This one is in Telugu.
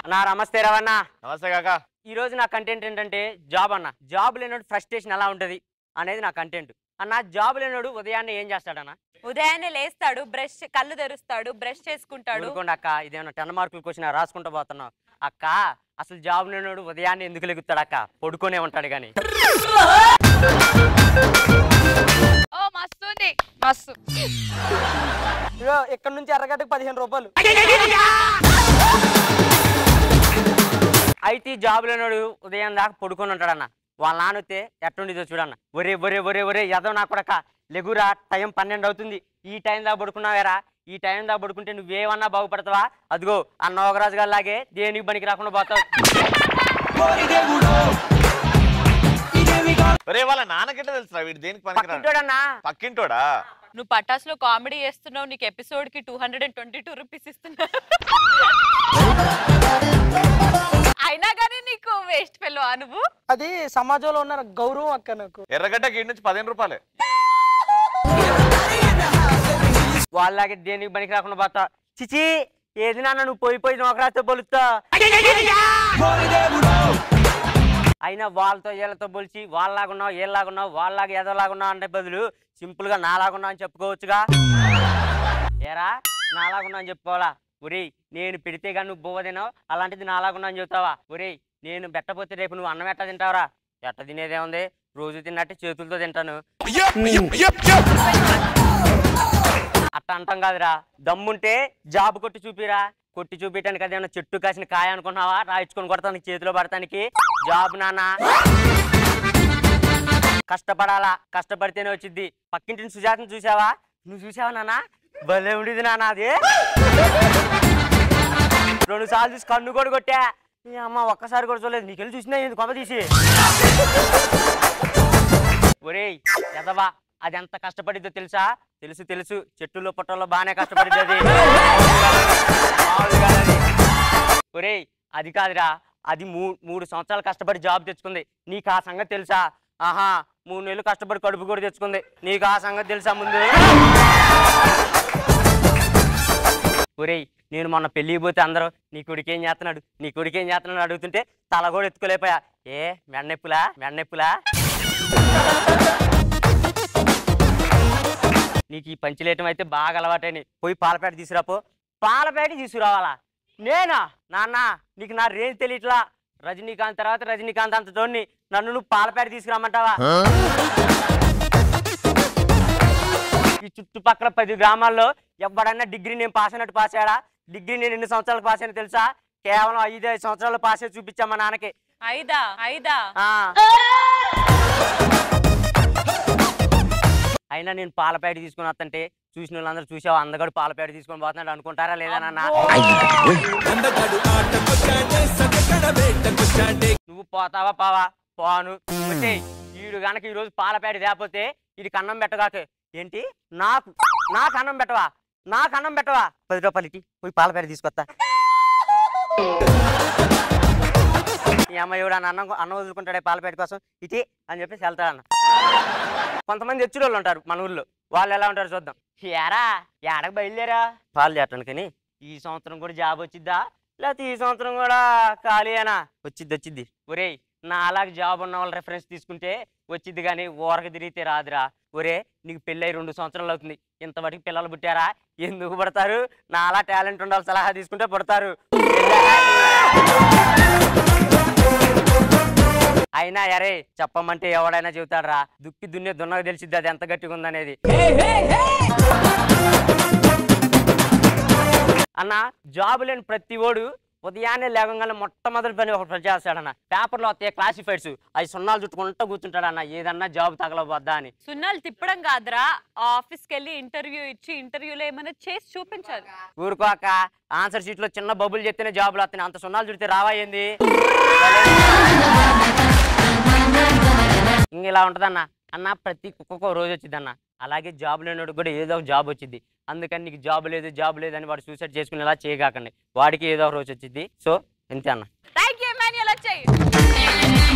అన్నా నమస్తే రవణ నమస్తే కాక ఈ రోజు నా కంటెంట్ ఏంటంటే జాబ్ అన్న జాబ్ లేనోడు ఫ్రస్ట్రేషన్ ఎలా ఉంటది అనేది నా కంటెంట్ అన్న జాబ్ లేనోడు ఉదయాన్నే ఏం చేస్తాడన్న ఉదయాన్నే లేస్తాడు బ్రష్ కళ్ళు తెరుస్తాడు బ్రష్ చేసుకుంటాడు ఊరుకోండి అక్క ఇదేమన్నా టెన్ మార్కులు క్వశ్చన్ రాసుకుంటూ పోతున్నావు అక్క అసలు జాబ్ లేనోడు ఉదయాన్నే ఎందుకు లెగుతాడు అక్క పడుకోనే ఉంటాడు కానీ ఓ మస్తుంది మస్తు ఇక్కడ నుంచి ఎర్రగడ్డకి పదిహేను రూపాయలు అయితే ఈ జాబ్ లేనోడు ఉదయం దాకా పడుకొని ఉంటాడన్న వాళ్ళ నాన్న వస్తే ఎట్టుండిదో చూడన్న ఒరే ఒరే ఒరే ఒరే ఎదవ నా కొడక లెగురా టైం పన్నెండు అవుతుంది ఈ టైం దాకా పడుకున్నావేరా ఈ టైం దాకా పడుకుంటే నువ్వేమన్నా బాగుపడతావా అదిగో ఆ నోగరాజు గారిలాగే దేనికి పనికి రాకుండా పోతావు ఒరే వాళ్ళ నాన్నకిட்ட తెలుసా వీడు దేనికి పనికిరాడు పక్కింటోడన్నా పక్కింటోడా నువ్వు పటాస్ లో కామెడీ చేస్తున్నావు నీకు ఎపిసోడ్ కి two hundred and twenty two rupees ఇస్తున్నా అయినా కానీ నీకు వేస్ట్ ఫెలో నువ్వు అది సమాజంలో ఉన్న గౌరవం అక్క నాకు ఎర్రగడ్డకి ఇంటి నుంచి పదిహేను రూపాయలే వాళ్ళలాగే దేనికి పనికి రాకుండా పోతా చిచి ఏది నాన్న నువ్వు పోయి పోయి నోకరాతో పొలుస్తా అయినా వాళ్ళతో వీళ్ళతో పోల్చి వాళ్ళలాగున్నావు వీళ్ళలాగున్నావు వాళ్ళలాగా ఏదోలాగున్నావు అంటే బదులు సింపుల్ గా నాలాగున్నావు అని చెప్పుకోవచ్చుగా ఏరా నాలాగున్నా అని చెప్పుకోవాలా ఒరేయ్ నేను పెడితే కానీ నువ్వు బువ్వ తినావు అలాంటిది నాలాగున్నా అని చెప్తావా ఒరేయ్ నేను పెట్టపోతే రేపు నువ్వు అన్నం ఎట్ట తింటావురా ఎట్ట తినేదే ఉంది రోజు తిన్నట్టే చేతులతో తింటాను అట్ట అంటాం కాదురా దమ్ముంటే జాబ్ కొట్టి చూపిరా కొట్టి చూపించడానికి అదేమన్నా చెట్టు కాసిన కాయ అనుకున్నావా రాయించుకొని కొడతానికి చేతిలో పడటానికి జాబ్ నాన్న కష్టపడాలా కష్టపడితేనే వచ్చింది పక్కింటిని సుజాతని చూసావా నువ్వు చూసావా నాన్న భలే ఉండేది నాన్న అది రెండు సార్లు చూసి కన్ను కూడా కొట్టా ఈ అమ్మ ఒక్కసారి కూడా చూడలేదు నీకెళ్ళి చూసినా ఏంది కొమ్మ తీసి ఒరేయ్ ఎదవా అది ఎంత కష్టపడిద్దో తెలుసా తెలుసు తెలుసు చెట్టులో పుట్టల్లో బాగానే కష్టపడిద్ది అది మామూలు కాదు అది. ఒరేయ్ అది కాదురా అది మూ మూడు సంవత్సరాలు కష్టపడి జాబ్ తెచ్చుకుంది నీకు ఆ సంగతి తెలుసా ఆహా మూడు నెలలు కష్టపడి కడుపు కూడా తెచ్చుకుంది నీకు ఆ సంగతి తెలుసా ముందు ఒరేయ్ నేను మొన్న పెళ్ళికి పోతే అందరూ నీ కొడుకు ఏం చేస్తున్నాడు నీ కొడుకు ఏం చేస్తున్నాడు అడుగుతుంటే తల కూడా ఎత్తుకోలేకపోయా ఏ మెన్నెప్పులా మెన్నెప్పులా నీకు ఈ పంచిలేయటం అయితే బాగా అలవాటైన పోయి పాలపేట తీసుకురాపో పాలపేట తీసుకురావాలా నేనా నాన్న నీకు నా రేంజ్ తెలియట్లా రజనీకాంత్ తర్వాత రజనీకాంత్ అంత తోని నన్ను నువ్వు పాలపేట తీసుకురామంటావా ఈ చుట్టుపక్కల పది గ్రామాల్లో ఎవడన్నా డిగ్రీ నేను పాస్ అయినట్టు పాస్ అయ్యాడా డిగ్రీ నేను ఎన్ని సంవత్సరాలకు పాస్ అయినా తెలుసా కేవలం ఐదు ఐదు సంవత్సరాలు పాస్ అయ్యి చూపించా మా నాన్నకి ఐదా ఐదా ఆ. అయినా నేను పాలపేట తీసుకుని వస్తుంటే చూసిన వాళ్ళందరూ చూసావా అందగాడు పాలపేట తీసుకొని పోతున్నాడు అనుకుంటారా లేదా నాన్న నువ్వు పోతావా పావా పోను వచ్చేయ్ వీడు గనక ఈ రోజు పాలపేట తేపోతే ఇది కన్నం పెట్టగాక ఏంటి నాకు నాకు అన్నం పెట్టవా నాకు అన్నం పెట్టవా పది రూపాయలు ఇటీ పోయి పాలపేట తీసుకొస్తా ఈ అమ్మాయి కూడా అన్నం అన్నం వదులుకుంటాడే పాలపేట కోసం ఇటీ అని చెప్పేసి వెళ్తాడన్న కొంతమంది ఎచ్చుడు వాళ్ళు ఉంటారు మన ఊర్లో వాళ్ళు ఎలా ఉంటారు చూద్దాం ఏరా ఏడకు బయలుదేరా పాలు చేస్తాను ఈ సంవత్సరం కూడా జాబ్ వచ్చిద్దా లేకపోతే ఈ సంవత్సరం కూడా ఖాళీయేనా వచ్చిద్ది వచ్చిద్ది ఒరేయ్ నా అలాగే జాబ్ ఉన్న వాళ్ళ రెఫరెన్స్ తీసుకుంటే వచ్చిద్ది కానీ ఊరక తిరిగితే రాదురా ఒరే నీకు పెళ్ళై రెండు సంవత్సరాలు అవుతుంది ఇంతవరకు పిల్లలు పుట్టారా ఎందుకు పడతారు నా అలా టాలెంట్ ఉండాలి సలహా తీసుకుంటే పడతారు అయినా అరే చెప్పమంటే ఎవడైనా చెబుతాడరా దుక్కి దున్నే దున్నకు తెలిసిద్ది అది ఎంత గట్టిగా ఉందనేది అన్న జాబ్ లేని ప్రతి ఓడు ఉదయాన్నే లేవగానే మొట్టమొదటి పని ఒకటి పని చేస్తాడన్న పేపర్లో వస్తాయి క్లాసిఫైడ్స్ అవి సున్నాలు చుట్టుకుంటూ కూర్చుంటాడన్న ఏదన్నా జాబ్ తగలబోద్దా అని సున్నాలు తిప్పడం కాదురా ఆఫీస్కి వెళ్ళి ఇంటర్వ్యూ ఇచ్చి ఇంటర్వ్యూలో ఏమైనా చేసి చూపించాలి ఊరుకోక ఆన్సర్ షీట్ లో చిన్న బబుల్ చెప్తేనే జాబులు వస్తున్నాయి అంత సున్నాలు చుడితే రావా ఏంది ఇంక ఇలా ఉంటదన్న అన్న ప్రతి కుక్కకు ఓ రోజు వచ్చిందన్న అలాగే జాబ్ లేనివాడికి కూడా ఏదో ఒక జాబ్ వచ్చింది అందుకని నీకు జాబ్ లేదు జాబ్ లేదు అని వాడు సూసైడ్ చేసుకునేలా చేయగాకండి వాడికి ఏదో ఒక రోజు వచ్చింది సో అంతే అన్న థ్యాంక్ యూ మాన్యుల్ వచ్చాయి